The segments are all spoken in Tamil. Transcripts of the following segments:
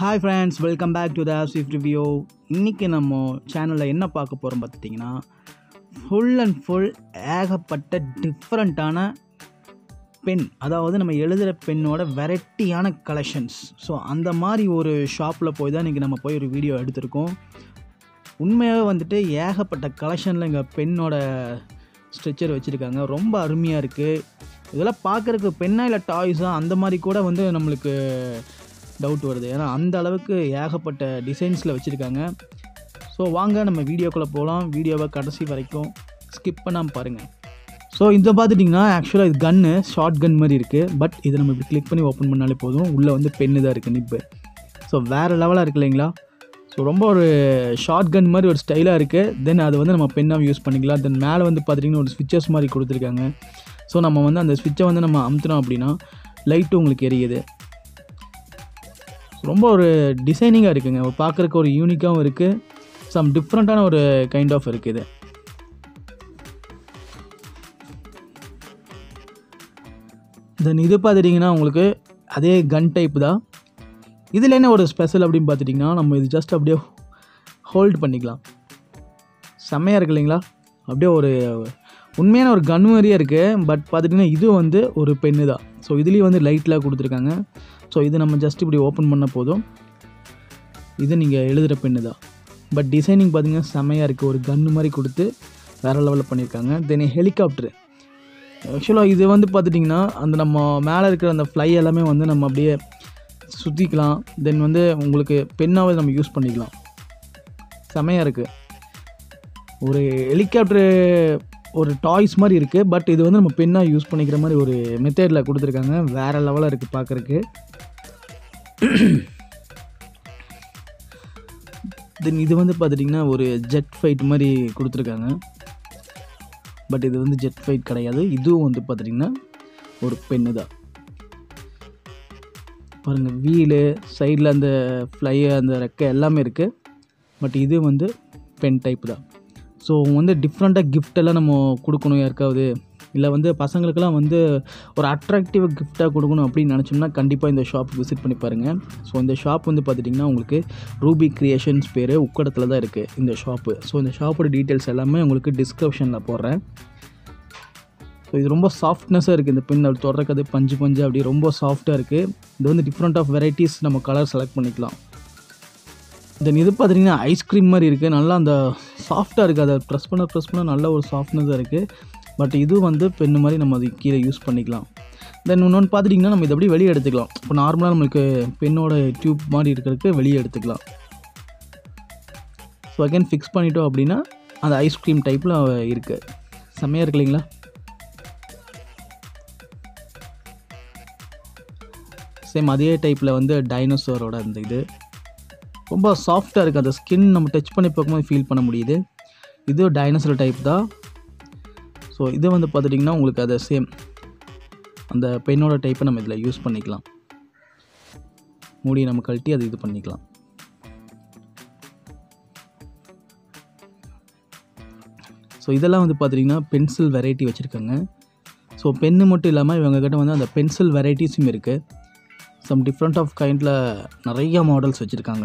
hi friends welcome back to the Swift review இன்றைக்கி நம்ம சேனலில் என்ன பார்க்க போகிறோம் பார்த்துட்டிங்கன்னா ஃபுல் அண்ட் ஃபுல் ஏகப்பட்ட டிஃப்ரெண்ட்டான பென் அதாவது நம்ம எழுதுகிற பெண்ணோட வெரைட்டியான கலெக்ஷன்ஸ் ஸோ அந்த மாதிரி ஒரு ஷாப்பில் போய் தான் இன்றைக்கி நம்ம போய் ஒரு வீடியோ எடுத்திருக்கோம் உண்மையாகவே வந்துட்டு ஏகப்பட்ட கலெக்ஷனில் இங்கே பெண்ணோட ஸ்ட்ரெச்சர் வச்சுருக்காங்க ரொம்ப அருமையாக இருக்குது இதெல்லாம் பார்க்குறதுக்கு பெண்ணா இல்லை டாய்ஸா அந்த மாதிரி கூட வந்து நம்மளுக்கு டவுட் வருது ஏன்னா அந்த அளவுக்கு ஏகப்பட்ட டிசைன்ஸில் வச்சுருக்காங்க ஸோ வாங்க நம்ம வீடியோக்குள்ளே போகலாம் வீடியோவை கடைசி வரைக்கும் ஸ்கிப் பண்ணாமல் பாருங்கள் ஸோ இதை பார்த்துட்டிங்கன்னா ஆக்சுவலாக இது கன்னு ஷார்ட் கன் மாதிரி இருக்குது பட் இதை நம்ம இப்படி கிளிக் பண்ணி ஓப்பன் பண்ணாலே போதும் உள்ளே வந்து பென்னு தான் இருக்குது நிப்பு ஸோ வேறு லெவலாக இருக்கு இல்லைங்களா ஸோ ரொம்ப ஒரு ஷார்ட் கன் மாதிரி ஒரு ஸ்டைலாக இருக்குது தென் அதை வந்து நம்ம பென்னாக யூஸ் பண்ணிக்கலாம் தென் மேலே வந்து பார்த்திங்கன்னா ஒரு ஸ்விட்சஸ் மாதிரி கொடுத்துருக்காங்க ஸோ நம்ம வந்து அந்த ஸ்விட்சை வந்து நம்ம அமுத்தினோம் அப்படின்னா லைட்டு உங்களுக்கு எரியுது ரொம்ப ஒரு டிசைனிங்காக இருக்குங்க ஒரு பார்க்குறக்கு ஒரு யூனிக்காகவும் இருக்குது சம் டிஃப்ரெண்ட்டான ஒரு கைண்ட் ஆஃப் இருக்குது தென் இது பார்த்துட்டிங்கன்னா உங்களுக்கு அதே கன் டைப் தான் இதில் என்ன ஒரு ஸ்பெஷல் அப்படின்னு பார்த்துட்டிங்கன்னா நம்ம இது ஜஸ்ட் அப்படியே ஹோல்ட் பண்ணிக்கலாம் செம்மையாக இருக்கு இல்லைங்களா அப்படியே ஒரு உண்மையான ஒரு கன் மாதிரியே இருக்குது பட் பார்த்துட்டிங்கன்னா இது வந்து ஒரு பென்னு தான் ஸோ இதுலேயும் வந்து லைட்லாம் கொடுத்துருக்காங்க ஸோ இது நம்ம ஜஸ்ட் இப்படி ஓப்பன் பண்ண போதும் இது நீங்கள் எழுதுகிற பென்னு தான் பட் டிசைனிங் பார்த்திங்கன்னா செம்மையாக இருக்குது ஒரு கன்று மாதிரி கொடுத்து வேறு லெவலில் பண்ணியிருக்காங்க தென் ஹெலிகாப்டரு ஆக்சுவலாக இது வந்து பார்த்துட்டிங்கன்னா அந்த நம்ம மேலே இருக்கிற அந்த ஃப்ளை எல்லாமே வந்து நம்ம அப்படியே சுற்றிக்கலாம் தென் வந்து உங்களுக்கு பெண்ணாவே நம்ம யூஸ் பண்ணிக்கலாம் செமையாக இருக்குது ஒரு ஹெலிகாப்டரு ஒரு டாய்ஸ் மாதிரி இருக்குது பட் இது வந்து நம்ம பெண்ணாக யூஸ் பண்ணிக்கிற மாதிரி ஒரு மெத்தடில் கொடுத்துருக்காங்க வேறு லெவலாக இருக்குது பார்க்குறக்கு தென் இது வந்து பார்த்துட்டிங்கன்னா ஒரு ஜெட் ஃபைட் மாதிரி கொடுத்துருக்காங்க பட் இது வந்து ஜெட் ஃபைட் கிடையாது இதுவும் வந்து பார்த்துட்டிங்கன்னா ஒரு பெண்ணு தான் பாருங்கள் வீலு சைடில் அந்த ஃப்ளை அந்த ரெக்கை எல்லாமே இருக்குது பட் இது வந்து பென் டைப் தான் ஸோ வந்து டிஃப்ரெண்ட்டாக கிஃப்டெல்லாம் நம்ம கொடுக்கணும் யாருக்காவது இல்லை வந்து பசங்களுக்கெல்லாம் வந்து ஒரு அட்ராக்டிவ் கிஃப்டாக கொடுக்கணும் அப்படின்னு நினச்சோம்னா கண்டிப்பாக இந்த ஷாப் விசிட் பண்ணி பாருங்கள் ஸோ இந்த ஷாப் வந்து பார்த்துட்டிங்கன்னா உங்களுக்கு ரூபி க்ரியேஷன்ஸ் பேர் உக்கடத்தில் தான் இருக்குது இந்த ஷாப்பு ஸோ இந்த ஷாப்போட டீட்டெயில்ஸ் எல்லாமே உங்களுக்கு டிஸ்கிரிப்ஷனில் போடுறேன் ஸோ இது ரொம்ப சாஃப்ட்னஸாக இருக்குது இந்த பென் அப்படி தொடர்றது பஞ்சு பஞ்சு அப்படி ரொம்ப சாஃப்டாக இருக்குது இது வந்து டிஃப்ரெண்ட் ஆஃப் வெரைட்டிஸ் நம்ம கலர் செலக்ட் பண்ணிக்கலாம் தென் இது பார்த்தீங்கன்னா ஐஸ்கிரீம் மாதிரி இருக்குது நல்லா அந்த சாஃப்டாக இருக்குது அதை ப்ரெஸ் பண்ண ப்ரெஸ் பண்ண நல்ல ஒரு சாஃப்ட்னஸாக இருக்குது பட் இது வந்து பெண்ணு மாதிரி நம்ம அது கீழே யூஸ் பண்ணிக்கலாம் தென் இன்னொன்று பார்த்துட்டிங்கன்னா நம்ம இதை அப்படியே வெளியே எடுத்துக்கலாம் இப்போ நார்மலாக நம்மளுக்கு பெண்ணோட டியூப் மாதிரி இருக்கிறதுக்கு வெளியே எடுத்துக்கலாம் ஸோ அகைன் ஃபிக்ஸ் பண்ணிட்டோம் அப்படின்னா அந்த ஐஸ்கிரீம் டைப்பில் இருக்குது செம்மையாக இருக்கு இல்லைங்களா சேம் அதே டைப்பில் வந்து டைனோசரோட அந்த இது ரொம்ப சாஃப்டாக இருக்குது அந்த ஸ்கின் நம்ம டச் பண்ணி பார்க்கும்போது ஃபீல் பண்ண முடியுது இது டைனோசர் டைப் தான் ஸோ இது வந்து பார்த்துட்டிங்கன்னா உங்களுக்கு அதை சேம் அந்த பெண்ணோட டைப்பை நம்ம இதில் யூஸ் பண்ணிக்கலாம் மூடி நம்ம கழட்டி அது இது பண்ணிக்கலாம் ஸோ இதெல்லாம் வந்து பார்த்துட்டிங்கன்னா பென்சில் வெரைட்டி வச்சுருக்காங்க ஸோ பென்னு மட்டும் இல்லாமல் இவங்கக்கிட்ட வந்து அந்த பென்சில் வெரைட்டிஸும் இருக்குது சம் டிஃப்ரெண்ட் ஆஃப் கைண்டில் நிறைய மாடல்ஸ் வச்சுருக்காங்க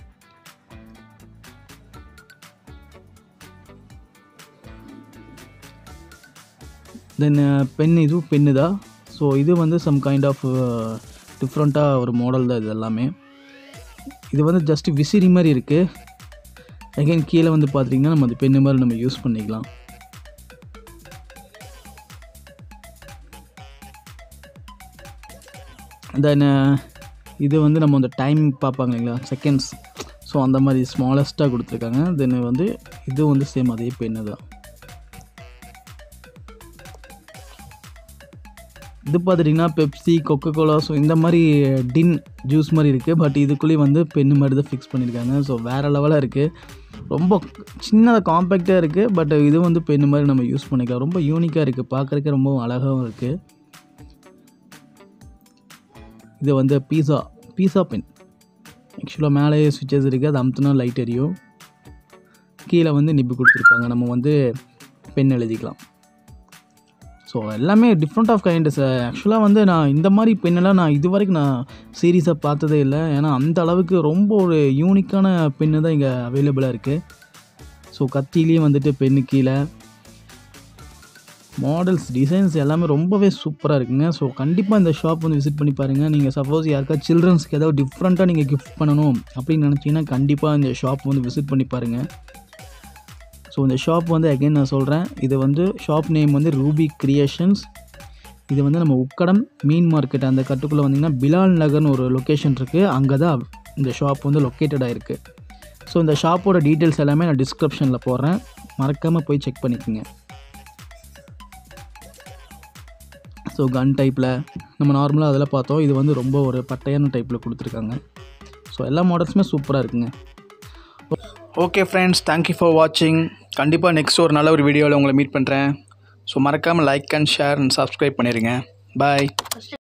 தென் பென் இதுவும் பென்னு தான் ஸோ இது வந்து சம் கைண்ட் ஆஃப் டிஃப்ரெண்ட்டாக ஒரு மாடல் தான் இது எல்லாமே இது வந்து ஜஸ்ட் விசிறி மாதிரி இருக்குது அகைன் கீழே வந்து பார்த்திங்கன்னா நம்ம அது பென்னு மாதிரி நம்ம யூஸ் பண்ணிக்கலாம் தென் இது வந்து நம்ம அந்த டைம் பார்ப்பாங்க இல்லைங்களா செகண்ட்ஸ் ஸோ அந்த மாதிரி ஸ்மாலஸ்ட்டாக கொடுத்துருக்காங்க தென் வந்து இது வந்து சேம் அதே பெண்ணு தான் இது பார்த்துட்டிங்கன்னா பெப்சி கொக்கோ கோலா ஸோ இந்த மாதிரி டின் ஜூஸ் மாதிரி இருக்குது பட் இதுக்குள்ளேயும் வந்து பெண்ணு மாதிரி தான் ஃபிக்ஸ் பண்ணியிருக்காங்க ஸோ வேறு லெவலாக இருக்குது ரொம்ப சின்னதாக காம்பேக்டாக இருக்குது பட் இது வந்து பெண்ணு மாதிரி நம்ம யூஸ் பண்ணிக்கலாம் ரொம்ப யூனிக்காக இருக்குது பார்க்குறதுக்கு ரொம்ப அழகாகவும் இருக்குது இது வந்து பீஸா பீஸா பென் ஆக்சுவலாக மேலே சுவிச்சஸ் இருக்குது அது அமுத்துனா லைட் எரியும் கீழே வந்து நிப்பு கொடுத்துருப்பாங்க நம்ம வந்து பென் எழுதிக்கலாம் ஸோ ஸோ எல்லாமே டிஃப்ரெண்ட் ஆஃப் கைண்டஸ் ஆக்சுவலாக வந்து நான் இந்த மாதிரி பெண்ணெல்லாம் நான் இது வரைக்கும் நான் சீரியஸாக பார்த்ததே இல்லை ஏன்னா அந்த அளவுக்கு ரொம்ப ஒரு யூனிக்கான பெண்ணு தான் இங்கே அவைலபிளாக இருக்குது ஸோ கத்திலேயும் வந்துட்டு பெண்ணு கீழே மாடல்ஸ் டிசைன்ஸ் எல்லாமே ரொம்பவே சூப்பராக இருக்குங்க ஸோ கண்டிப்பாக இந்த ஷாப் வந்து விசிட் பண்ணி பாருங்கள் நீங்கள் சப்போஸ் யாருக்கா சில்ட்ரன்ஸ்க்கு ஏதாவது டிஃப்ரெண்ட்டாக நீங்கள் கிஃப்ட் பண்ணணும் அப்படின்னு நினச்சிங்கன்னா கண்டிப்பாக இந்த ஷாப் வந்து விசிட் பண்ணி பாருங்கள் ஸோ இந்த ஷாப் வந்து அகைன் நான் சொல்கிறேன் இது வந்து ஷாப் நேம் வந்து ரூபி கிரியேஷன்ஸ் இது வந்து நம்ம உக்கடம் மீன் மார்க்கெட் அந்த கட்டுக்குள்ளே வந்தீங்கன்னா பிலால் நகர்னு ஒரு லொக்கேஷன் இருக்குது அங்கே தான் இந்த ஷாப் வந்து லொக்கேட்டட் ஆகிருக்கு ஸோ இந்த ஷாப்போட டீட்டெயில்ஸ் எல்லாமே நான் டிஸ்கிரிப்ஷனில் போடுறேன் மறக்காமல் போய் செக் பண்ணிக்கோங்க ஸோ கன் டைப்பில் நம்ம நார்மலாக அதில் பார்த்தோம் இது வந்து ரொம்ப ஒரு பட்டையான டைப்பில் கொடுத்துருக்காங்க ஸோ எல்லா மாடல்ஸுமே சூப்பராக இருக்குங்க ஓகே ஃப்ரெண்ட்ஸ் தேங்க்யூ ஃபார் வாட்சிங் கண்டிப்பாக நெக்ஸ்ட் ஒரு நல்ல ஒரு வீடியோவில் உங்களை மீட் பண்ணுறேன் ஸோ மறக்காமல் like and share and subscribe பண்ணிடுங்க பாய்